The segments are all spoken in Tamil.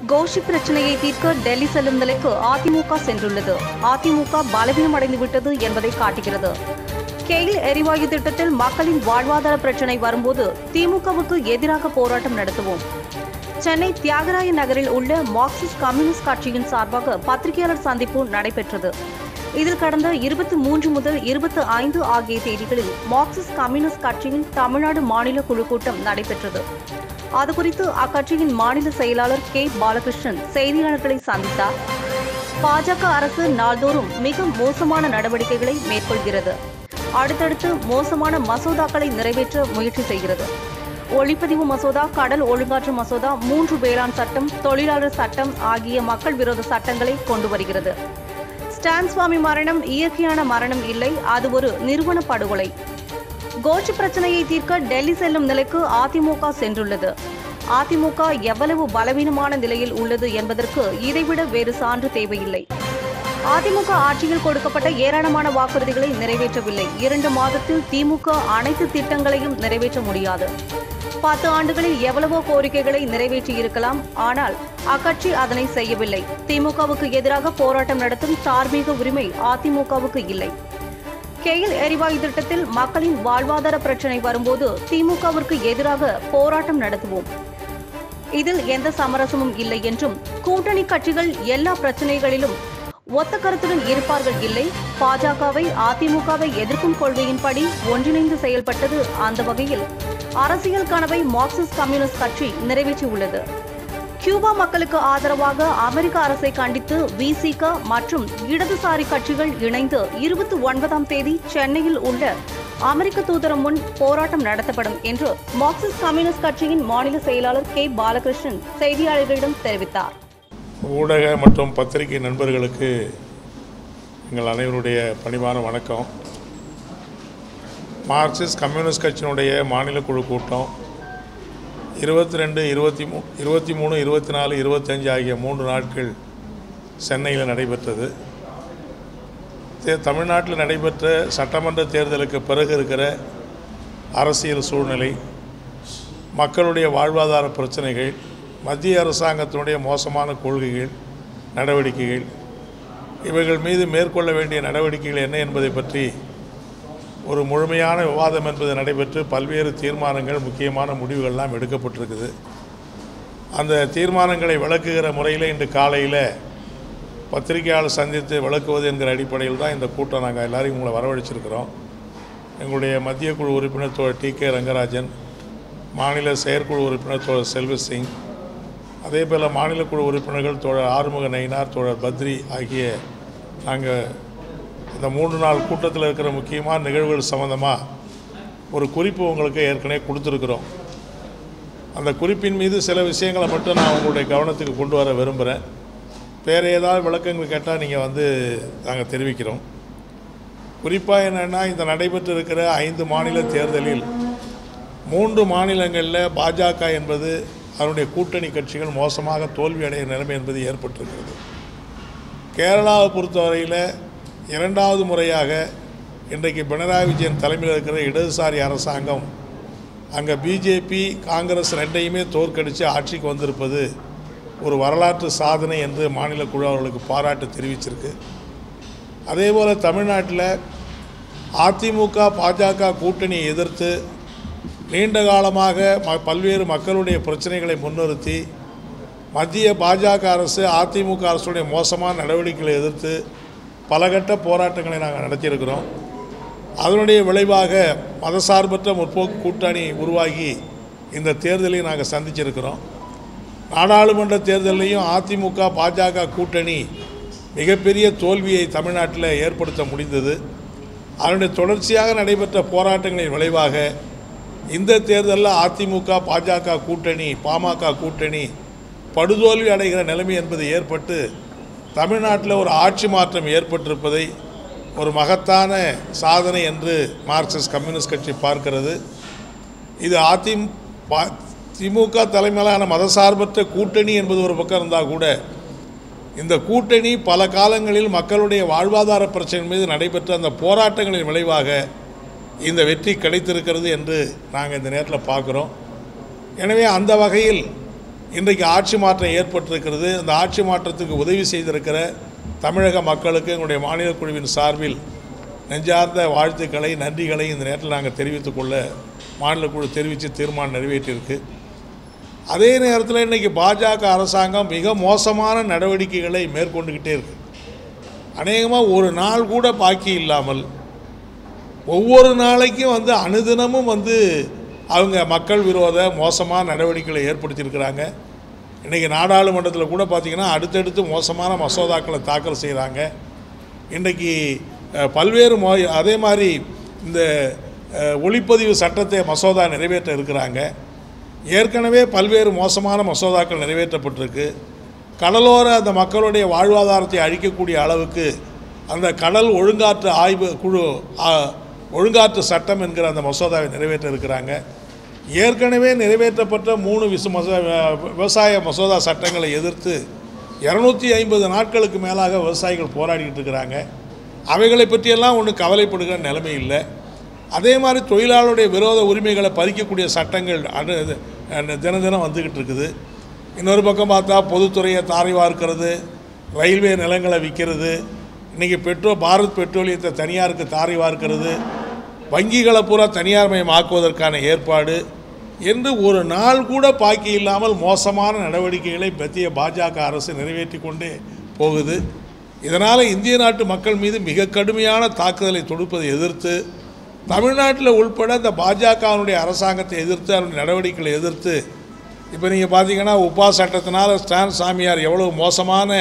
கோஷி பிரச்சனையை தீர்க்க டெல்லி செல்லும் நிலைக்கு அதிமுக சென்றுள்ளது அதிமுக பலவீனமடைந்து விட்டது என்பதை காட்டுகிறது கெயில் எரிவாயு திட்டத்தில் மக்களின் வாழ்வாதார பிரச்சினை வரும்போது திமுகவுக்கு எதிராக போராட்டம் நடத்துவோம் சென்னை தியாகராய நகரில் உள்ள மார்க்சிஸ்ட் கம்யூனிஸ்ட் கட்சியின் சார்பாக பத்திரிகையாளர் சந்திப்பு நடைபெற்றது இதில் கடந்த இருபத்தி மூன்று முதல் இருபத்தி ஐந்து ஆகிய தேதிகளில் மார்க்சிஸ்ட் கம்யூனிஸ்ட் கட்சியின் தமிழ்நாடு மாநில குழு கூட்டம் நடைபெற்றது அதுகுறித்து அக்கட்சியின் மாநில செயலாளர் கே பாலகிருஷ்ணன் செய்தியாளர்களை சந்தித்தார் பாஜக அரசு நாள்தோறும் மிக மோசமான நடவடிக்கைகளை மேற்கொள்கிறது அடுத்தடுத்து மோசமான மசோதாக்களை நிறைவேற்ற முயற்சி செய்கிறது ஒளிப்பதிவு மசோதா கடல் ஒழுங்காற்று மசோதா மூன்று வேளாண் சட்டம் தொழிலாளர் சட்டம் ஆகிய மக்கள் விரோத சட்டங்களை கொண்டு வருகிறது ஸ்டான் சுவாமி மரணம் இயற்கையான மரணம் இல்லை அது ஒரு நிறுவன படுகொலை கோஷ்டி பிரச்சனையை தீர்க்க டெல்லி செல்லும் நிலைக்கு அதிமுக சென்றுள்ளது அதிமுக எவ்வளவு பலவீனமான நிலையில் உள்ளது என்பதற்கு இதைவிட வேறு சான்று தேவையில்லை அதிமுக ஆட்சியில் கொடுக்கப்பட்ட ஏராளமான வாக்குறுதிகளை நிறைவேற்றவில்லை இரண்டு மாதத்தில் திமுக அனைத்து திட்டங்களையும் நிறைவேற்ற முடியாது பத்து ஆண்டுகளில் எவ்வளவோ கோரிக்கைகளை நிறைவேற்றியிருக்கலாம் ஆனால் அக்கட்சி அதனை செய்யவில்லை திமுகவுக்கு எதிராக போராட்டம் நடத்தும் தார்மீக உரிமை அதிமுகவுக்கு இல்லை கெயில் எரிவாயு திட்டத்தில் மக்களின் வாழ்வாதார பிரச்சினை வரும்போது திமுகவிற்கு எதிராக போராட்டம் நடத்துவோம் இதில் எந்த சமரசமும் இல்லை என்றும் கூட்டணி கட்சிகள் எல்லா பிரச்சனைகளிலும் ஒத்த கருத்துடன் இருப்பார்கள் இல்லை பாஜகவை அதிமுகவை எதிர்க்கும் கொள்கையின்படி ஒன்றிணைந்து செயல்பட்டது அந்த வகையில் அரசியல் கனவை மார்க்சிஸ்ட் கம்யூனிஸ்ட் கட்சி நிறைவேற்றியுள்ளது கியூபா மக்களுக்கு ஆதரவாக அமெரிக்க அரசை கண்டித்து விசிக மற்றும் இடதுசாரி கட்சிகள் இணைந்து இருபத்தி ஒன்பதாம் தேதி சென்னையில் உள்ள அமெரிக்க தூதரம் முன் போராட்டம் நடத்தப்படும் என்று மார்க்சிஸ்ட் கம்யூனிஸ்ட் கட்சியின் மாநில செயலாளர் கே பாலகிருஷ்ணன் செய்தியாளர்களிடம் தெரிவித்தார் ஊடக மற்றும் பத்திரிகை நண்பர்களுக்கு எங்கள் அனைவருடைய பணிவான வணக்கம் மார்க்சிஸ்ட் கம்யூனிஸ்ட் கட்சியினுடைய மாநில குழு கூட்டம் இருபத்தி ரெண்டு இருபத்தி மூ இருபத்தி மூணு இருபத்தி நாலு இருபத்தஞ்சு ஆகிய மூன்று நாட்கள் சென்னையில் நடைபெற்றது தே- தமிழ்நாட்டில் நடைபெற்ற சட்டமன்ற தேர்தலுக்கு பிறகு இருக்கிற அரசியல் சூழ்நிலை மக்களுடைய வாழ்வாதார பிரச்சனைகள் மத்திய அரசாங்கத்தினுடைய மோசமான கொள்கைகள் நடவடிக்கைகள் இவைகள் மீது மேற்கொள்ள வேண்டிய நடவடிக்கைகள் என்ன என்பதை பற்றி ஒரு முழுமையான விவாதம் என்பது நடைபெற்று பல்வேறு தீர்மானங்கள் முக்கியமான முடிவுகள்லாம் எடுக்கப்பட்டிருக்குது அந்த தீர்மானங்களை விளக்குகிற முறையில் இன்று காலையில் பத்திரிகையாளர் சந்தித்து விளக்குவது என்கிற அடிப்படையில் தான் இந்த கூட்டம் நாங்கள் எல்லாரையும் உங்களை வரவழைச்சிருக்கிறோம் எங்களுடைய மத்திய குழு உறுப்பினர் தோழர் டி கே ரங்கராஜன் மாநில செயற்குழு உறுப்பினர் தோழர் செல்வ சிங் அதே போல் மாநில குழு உறுப்பினர்கள் தோழர் ஆறுமுக நயினார் தோழர் பத்ரி ஆகிய நாங்கள் இந்த மூன்று நாள் கூட்டத்தில் இருக்கிற முக்கியமான நிகழ்வுகள் சம்மந்தமாக ஒரு குறிப்பு உங்களுக்கு ஏற்கனவே கொடுத்துருக்குறோம் அந்த குறிப்பின் மீது சில விஷயங்களை மட்டும் நான் உங்களுடைய கவனத்துக்கு கொண்டு வர விரும்புகிறேன் வேறு ஏதாவது விளக்கங்கள் கேட்டால் நீங்கள் வந்து நாங்கள் தெரிவிக்கிறோம் குறிப்பாக என்னென்னா இந்த நடைபெற்று இருக்கிற ஐந்து மாநில தேர்தலில் மூன்று மாநிலங்களில் பாஜக என்பது அதனுடைய கூட்டணி கட்சிகள் மோசமாக தோல்வியடைய நிலைமை என்பது ஏற்பட்டிருக்கிறது கேரளாவை பொறுத்தவரையில் இரண்டாவது முறையாக இன்றைக்கு பினராயி விஜயன் தலைமையில் இருக்கிற இடதுசாரி அரசாங்கம் அங்கே பிஜேபி காங்கிரஸ் ரெண்டையுமே தோற்கடித்து ஆட்சிக்கு வந்திருப்பது ஒரு வரலாற்று சாதனை என்று மாநில குழு அவர்களுக்கு பாராட்டு தெரிவிச்சிருக்கு அதே போல் தமிழ்நாட்டில் அதிமுக பாஜக கூட்டணியை எதிர்த்து நீண்ட காலமாக ம பல்வேறு மக்களுடைய பிரச்சனைகளை முன்னிறுத்தி மத்திய பாஜக அரசு அதிமுக அரசுடைய மோசமான நடவடிக்கைகளை எதிர்த்து பலகட்ட போராட்டங்களை நாங்கள் நடத்தியிருக்கிறோம் அதனுடைய விளைவாக மதசார்பற்ற முற்போக்கு கூட்டணி உருவாகி இந்த தேர்தலை நாங்கள் சந்திச்சிருக்கிறோம் நாடாளுமன்ற தேர்தலையும் அதிமுக பாஜக கூட்டணி மிகப்பெரிய தோல்வியை தமிழ்நாட்டில் ஏற்படுத்த முடிந்தது அதனுடைய தொடர்ச்சியாக நடைபெற்ற போராட்டங்களின் விளைவாக இந்த தேர்தலில் அதிமுக பாஜக கூட்டணி பாமக கூட்டணி படுதோல்வி அடைகிற நிலைமை என்பது ஏற்பட்டு தமிழ்நாட்டில் ஒரு ஆட்சி மாற்றம் ஏற்பட்டிருப்பதை ஒரு மகத்தான சாதனை என்று மார்க்சிஸ்ட் கம்யூனிஸ்ட் கட்சி பார்க்கிறது இது அதிம் பா- திமுக தலைமையிலான மதசார்பற்ற கூட்டணி என்பது ஒரு பக்கம் இருந்தால் கூட இந்த கூட்டணி பல காலங்களில் மக்களுடைய வாழ்வாதார பிரச்சனை மீது நடைபெற்ற அந்த போராட்டங்களின் விளைவாக இந்த வெற்றி கிடைத்திருக்கிறது என்று நாங்கள் இந்த நேரத்தில் பார்க்குறோம் எனவே அந்த வகையில் இன்றைக்கு ஆட்சி மாற்றம் ஏற்பட்டிருக்கிறது அந்த ஆட்சி மாற்றத்துக்கு உதவி செய்திருக்கிற தமிழக மக்களுக்கு எங்களுடைய மாநில குழுவின் சார்பில் நெஞ்சார்ந்த வாழ்த்துக்களை நன்றிகளை இந்த நேரத்தில் நாங்கள் தெரிவித்துக் கொள்ள மாநில குழு தெரிவித்து தீர்மானம் நிறைவேற்றியிருக்கு அதே நேரத்தில் இன்றைக்கி பாஜக அரசாங்கம் மிக மோசமான நடவடிக்கைகளை மேற்கொண்டுக்கிட்டே இருக்கு அநேகமாக ஒரு நாள் கூட பாக்கி இல்லாமல் ஒவ்வொரு நாளைக்கும் வந்து அனுதினமும் வந்து அவங்க மக்கள் விரோத மோசமான நடவடிக்கைகளை ஏற்படுத்தியிருக்கிறாங்க இன்றைக்கி நாடாளுமன்றத்தில் கூட பார்த்திங்கன்னா அடுத்தடுத்து மோசமான மசோதாக்களை தாக்கல் செய்கிறாங்க இன்றைக்கி அஹ், பல்வேறு மோ அதே மாதிரி இந்த அஹ், ஒளிப்பதிவு சட்டத்தை மசோதா நிறைவேற்ற இருக்கிறாங்க ஏற்கனவே பல்வேறு மோசமான மசோதாக்கள் நிறைவேற்றப்பட்டிருக்கு கடலோர அந்த மக்களுடைய வாழ்வாதாரத்தை அழிக்கக்கூடிய அளவுக்கு அந்த கடல் ஒழுங்காற்று ஆய்வு குழு ஆ, ஒழுங்காற்று சட்டம் என்கிற அந்த மசோதாவை நிறைவேற்ற இருக்கிறாங்க ஏற்கனவே நிறைவேற்றப்பட்ட மூணு விசு மசோ விவசாய மசோதா சட்டங்களை எதிர்த்து இரநூத்தி ஐம்பது நாட்களுக்கு மேலாக விவசாயிகள் போராடிக்கிட்டு இருக்கிறாங்க அவைகளை பற்றியெல்லாம் ஒன்றும் கவலைப்படுகிற நிலைமை இல்லை அதே மாதிரி தொழிலாளருடைய விரோத உரிமைகளை பறிக்கக்கூடிய சட்டங்கள் அனு அனு- தினம் தினம் வந்துக்கிட்டு இருக்குது இன்னொரு பக்கம் பார்த்தா பொதுத்துறையை தாரை வார்க்கிறது ரயில்வே நிலங்களை விற்கிறது இன்றைக்கி பெட்ரோ பாரத் பெட்ரோலியத்தை தனியாருக்கு தாரை வார்க்கிறது வங்கிகளை பூரா தனியார் மயமாக்குவதற்கான ஏற்பாடு என்று ஒரு நாள் கூட பாக்கி இல்லாமல் மோசமான நடவடிக்கைகளை மத்திய பாஜக அரசு நிறைவேற்றி கொண்டே போகுது இதனால் இந்திய நாட்டு மக்கள் மீது மிக கடுமையான தாக்குதலை தொடுப்பதை எதிர்த்து தமிழ்நாட்டில் உள்பட இந்த பாஜகவினுடைய அரசாங்கத்தை எதிர்த்து அதனுடைய நடவடிக்கைகளை எதிர்த்து இப்போ நீங்கள் பார்த்தீங்கன்னா உப்பா சட்டத்தினால ஸ்டான் சாமியார் எவ்வளவு மோசமான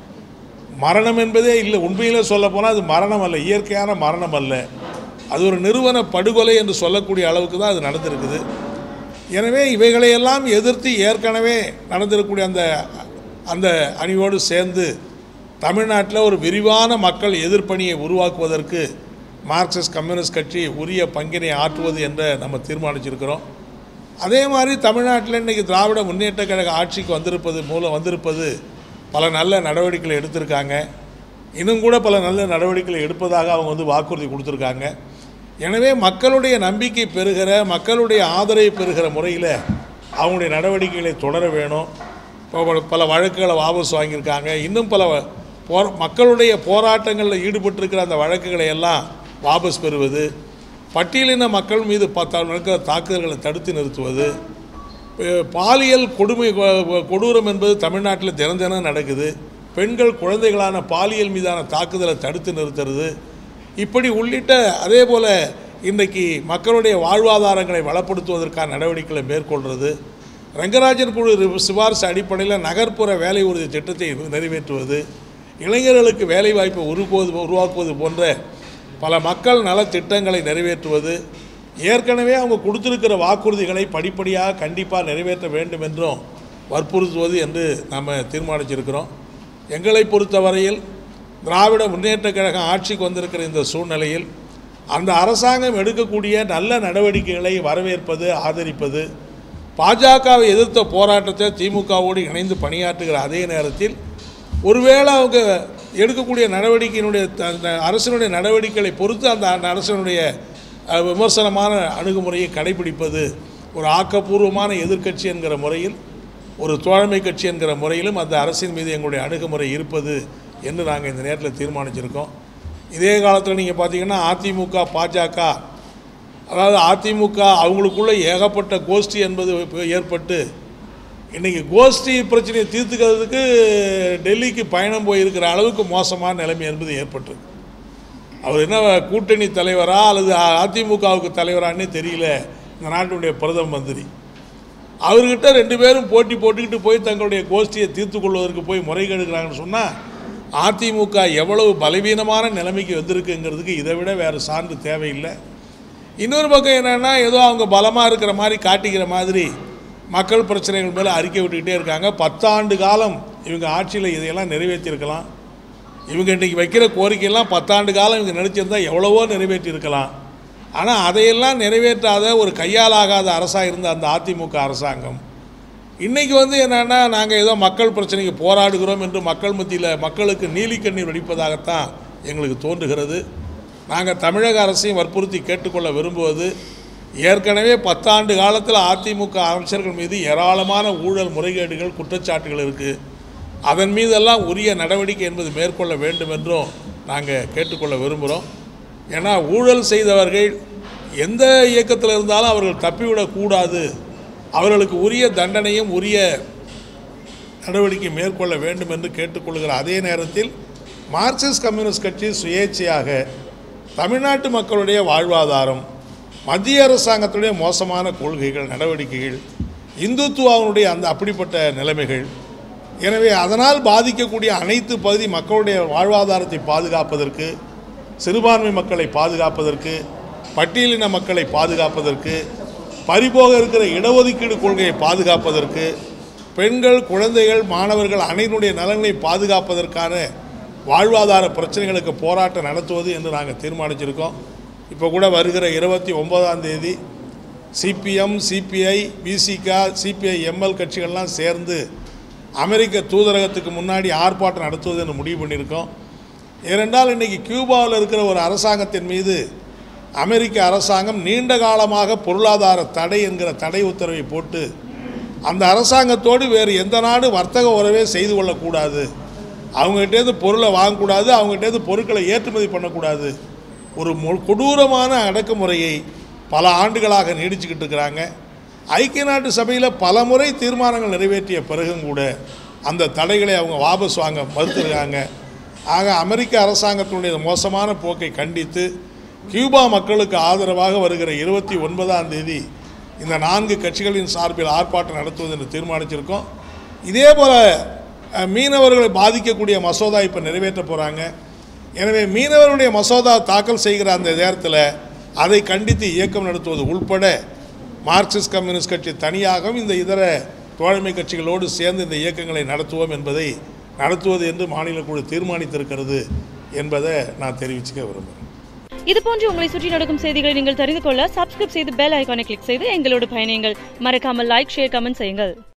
மரணம் என்பதே இல்லை உண்மையிலே சொல்ல போனால் அது மரணம் அல்ல இயற்கையான மரணம் அல்ல அது ஒரு நிறுவன படுகொலை என்று சொல்லக்கூடிய அளவுக்கு தான் அது நடந்திருக்குது எனவே இவைகளையெல்லாம் எதிர்த்து ஏற்கனவே நடந்திருக்கக்கூடிய அந்த அந்த அணியோடு சேர்ந்து தமிழ்நாட்டில் ஒரு விரிவான மக்கள் எதிர்ப்பணியை உருவாக்குவதற்கு மார்க்சிஸ்ட் கம்யூனிஸ்ட் கட்சி உரிய பங்கினை ஆற்றுவது என்ற நம்ம தீர்மானிச்சிருக்கிறோம் அதே மாதிரி தமிழ்நாட்டில் இன்றைக்கி திராவிட முன்னேற்றக் கழக ஆட்சிக்கு வந்திருப்பது மூலம் வந்திருப்பது பல நல்ல நடவடிக்கைகளை எடுத்திருக்காங்க இன்னும் கூட பல நல்ல நடவடிக்கைகளை எடுப்பதாக அவங்க வந்து வாக்குறுதி கொடுத்துருக்காங்க எனவே மக்களுடைய நம்பிக்கை பெறுகிற மக்களுடைய ஆதரவை பெறுகிற முறையில் அவங்களுடைய நடவடிக்கைகளை தொடர வேணும் இப்போ பல- பல வழக்குகளை வாபஸ் வாங்கியிருக்காங்க இன்னும் பல வ- போர் மக்களுடைய போராட்டங்களில் ஈடுபட்டிருக்கிற அந்த வழக்குகளை எல்லாம் வாபஸ் பெறுவது பட்டியலின மக்கள் மீது பத்த நடக்கிற தாக்குதல்களை தடுத்து நிறுத்துவது அஹ் பாலியல் கொடுமை கொ- கொடூரம் என்பது தமிழ்நாட்டில் தினம் தினம் நடக்குது பெண்கள் குழந்தைகளான பாலியல் மீதான தாக்குதலை தடுத்து நிறுத்துறது இப்படி உள்ளிட்ட அதே போல் இன்றைக்கு மக்களுடைய வாழ்வாதாரங்களை வளப்படுத்துவதற்கான நடவடிக்கைகளை மேற்கொள்வது ரங்கராஜன் குழு ரி- சிபாரிசு அடிப்படையில் நகர்ப்புற வேலை உறுதி திட்டத்தை நிறைவேற்றுவது இளைஞர்களுக்கு வேலைவாய்ப்பை உருவாக்குவது உருவாக்குவது போன்ற பல மக்கள் நலத் திட்டங்களை நிறைவேற்றுவது ஏற்கனவே அவங்க கொடுத்திருக்கிற வாக்குறுதிகளை படிப்படியாக கண்டிப்பாக நிறைவேற்ற வேண்டும் என்றும் வற்புறுத்துவது என்று நம்ம தீர்மானிச்சிருக்கிறோம் எங்களை பொறுத்தவரையில் திராவிட முன்னேற்றக் கழகம் ஆட்சிக்கு வந்திருக்கிற இந்த சூழ்நிலையில் அந்த அரசாங்கம் எடுக்கக்கூடிய நல்ல நடவடிக்கைகளை வரவேற்பது ஆதரிப்பது பாஜகவை எதிர்த்த போராட்டத்தை திமுகவோடு இணைந்து பணியாற்றுகிற அதே நேரத்தில் ஒருவேளை அவங்க எடுக்கக்கூடிய நடவடிக்கையினுடைய த- அந்த அரசினுடைய நடவடிக்கைகளை பொறுத்து அந்த அந்த அரசினுடைய அஹ், விமர்சனமான அணுகுமுறையை கடைபிடிப்பது ஒரு ஆக்கப்பூர்வமான எதிர்க்கட்சி என்கிற முறையில் ஒரு தோழமை கட்சி என்கிற முறையிலும் அந்த அரசின் மீது எங்களுடைய அணுகுமுறை இருப்பது என்று நாங்கள் இந்த நேரத்தில் தீர்மானிச்சிருக்கோம் இதே காலத்தில் நீங்கள் பார்த்தீங்கன்னா அதிமுக பாஜக அதாவது அதிமுக அவங்களுக்குள்ள ஏகப்பட்ட கோஷ்டி என்பது இப்ப ஏற்பட்டு இன்றைக்கி கோஷ்டி பிரச்சனையை தீர்த்துக்கிறதுக்கு டெல்லிக்கு பயணம் போயிருக்கிற அளவுக்கு மோசமான நிலைமை என்பது ஏற்பட்டிருக்கு அவர் என்ன கூட்டணி தலைவரா அல்லது அதிமுகவுக்கு தலைவரான்னே தெரியல இந்த நாட்டினுடைய பிரதம மந்திரி அவர்கிட்ட ரெண்டு பேரும் போட்டி போட்டுக்கிட்டு போய் தங்களுடைய கோஷ்டியை தீர்த்து கொள்வதற்கு போய் முறைகேடுக்கிறாங்கன்னு சொன்னால் அதிமுக எவ்வளவு பலவீனமான நிலைமைக்கு வந்திருக்குங்கிறதுக்கு இதை விட வேறு சான்று தேவையில்லை இன்னொரு பக்கம் என்னென்னா ஏதோ அவங்க பலமாக இருக்கிற மாதிரி காட்டிக்கிற மாதிரி மக்கள் பிரச்சனைகள் மேலே அறிக்கை விட்டுக்கிட்டே இருக்காங்க பத்தாண்டு காலம் இவங்க ஆட்சியில் இதையெல்லாம் நிறைவேற்றியிருக்கலாம் இவங்க இன்றைக்கி வைக்கிற கோரிக்கையெல்லாம் பத்தாண்டு காலம் இவங்க நினச்சிருந்தா எவ்வளவோ நிறைவேற்றியிருக்கலாம் ஆனால் அதையெல்லாம் நிறைவேற்றாத ஒரு கையாலாகாத அரசாக இருந்த அந்த அதிமுக அரசாங்கம் இன்றைக்கி வந்து என்னென்னா நாங்கள் ஏதோ மக்கள் பிரச்சனைக்கு போராடுகிறோம் என்று மக்கள் மத்தியில் மக்களுக்கு நீலிக்கண்ணீர் வடிப்பதாகத்தான் எங்களுக்கு தோன்றுகிறது நாங்கள் தமிழக அரசையும் வற்புறுத்தி கேட்டுக்கொள்ள விரும்புவது ஏற்கனவே பத்தாண்டு காலத்தில் அதிமுக அமைச்சர்கள் மீது ஏராளமான ஊழல் முறைகேடுகள் குற்றச்சாட்டுகள் இருக்குது அதன் மீதெல்லாம் உரிய நடவடிக்கை என்பது மேற்கொள்ள வேண்டும் என்றும் நாங்கள் கேட்டுக்கொள்ள விரும்புகிறோம் ஏன்னா ஊழல் செய்தவர்கள் எந்த இயக்கத்தில் இருந்தாலும் அவர்கள் தப்பிவிடக்கூடாது அவர்களுக்கு உரிய தண்டனையும் உரிய நடவடிக்கை மேற்கொள்ள வேண்டும் என்று கேட்டுக்கொள்கிற அதே நேரத்தில் மார்க்சிஸ்ட் கம்யூனிஸ்ட் கட்சி சுயேட்சையாக தமிழ்நாட்டு மக்களுடைய வாழ்வாதாரம் மத்திய அரசாங்கத்துடைய மோசமான கொள்கைகள் நடவடிக்கைகள் இந்துத்துவாவினுடைய அந்த அப்படிப்பட்ட நிலைமைகள் எனவே அதனால் பாதிக்கக்கூடிய அனைத்து பகுதி மக்களுடைய வாழ்வாதாரத்தை பாதுகாப்பதற்கு சிறுபான்மை மக்களை பாதுகாப்பதற்கு பட்டியலின மக்களை பாதுகாப்பதற்கு பறிபோக இருக்கிற இடஒதுக்கீடு கொள்கையை பாதுகாப்பதற்கு பெண்கள் குழந்தைகள் மாணவர்கள் அனைவருடைய நலன்களை பாதுகாப்பதற்கான வாழ்வாதார பிரச்சனைகளுக்கு போராட்டம் நடத்துவது என்று நாங்கள் தீர்மானிச்சிருக்கோம் இப்போ கூட வருகிற இருபத்தி ஒன்பதாம் தேதி சிபிஎம் சிபிஐ பிசிகா சிபிஐ எம்எல் கட்சிகள்லாம் சேர்ந்து அமெரிக்க தூதரகத்துக்கு முன்னாடி ஆர்ப்பாட்டம் நடத்துவது என்று முடிவு பண்ணியிருக்கோம் ஏனென்றால் இன்றைக்கி கியூபாவில் இருக்கிற ஒரு அரசாங்கத்தின் மீது அமெரிக்க அரசாங்கம் நீண்ட காலமாக பொருளாதார தடை என்கிற தடை உத்தரவை போட்டு அந்த அரசாங்கத்தோடு வேறு எந்த நாடு வர்த்தக உறவே செய்து கொள்ளக்கூடாது அவங்ககிட்டேருந்து பொருளை வாங்கக்கூடாது அவங்ககிட்டேருந்து பொருட்களை ஏற்றுமதி பண்ணக்கூடாது ஒரு மொ கொடூரமான அடக்குமுறையை பல ஆண்டுகளாக நீடிச்சுக்கிட்டு இருக்கிறாங்க ஐக்கிய நாட்டு சபையில் பல முறை தீர்மானங்கள் நிறைவேற்றிய பிறகும் கூட அந்த தடைகளை அவங்க வாபஸ் வாங்க மறுத்துருக்காங்க ஆக அமெரிக்க அரசாங்கத்தினுடைய மோசமான போக்கை கண்டித்து கியூபா மக்களுக்கு ஆதரவாக வருகிற இருபத்தி ஒன்பதாம் தேதி இந்த நான்கு கட்சிகளின் சார்பில் ஆர்ப்பாட்டம் நடத்துவது என்று தீர்மானிச்சிருக்கோம் இதே போல் அஹ், மீனவர்களை பாதிக்கக்கூடிய மசோதா இப்போ நிறைவேற்ற போகிறாங்க எனவே மீனவர்களுடைய மசோதா தாக்கல் செய்கிற அந்த நேரத்தில் அதை கண்டித்து இயக்கம் நடத்துவது உள்பட மார்க்சிஸ்ட் கம்யூனிஸ்ட் கட்சி தனியாகவும் இந்த இதர தோழமை கட்சிகளோடு சேர்ந்து இந்த இயக்கங்களை நடத்துவோம் என்பதை நடத்துவது என்று மாநில குழு தீர்மானித்திருக்கிறது என்பதை நான் தெரிவிச்சுக்க விரும்புகிறேன் இது போன்று உங்களை சுற்றி நடக்கும் செய்திகளை நீங்கள் தெரிந்து கொள்ள சப்ஸ்கிரைப் செய்து பெல் ஐகானை கிளிக் செய்து எங்களோடு பயணியுங்கள் மறக்காமல் லைக் ஷேர் கமெண்ட் செய்யுங்கள்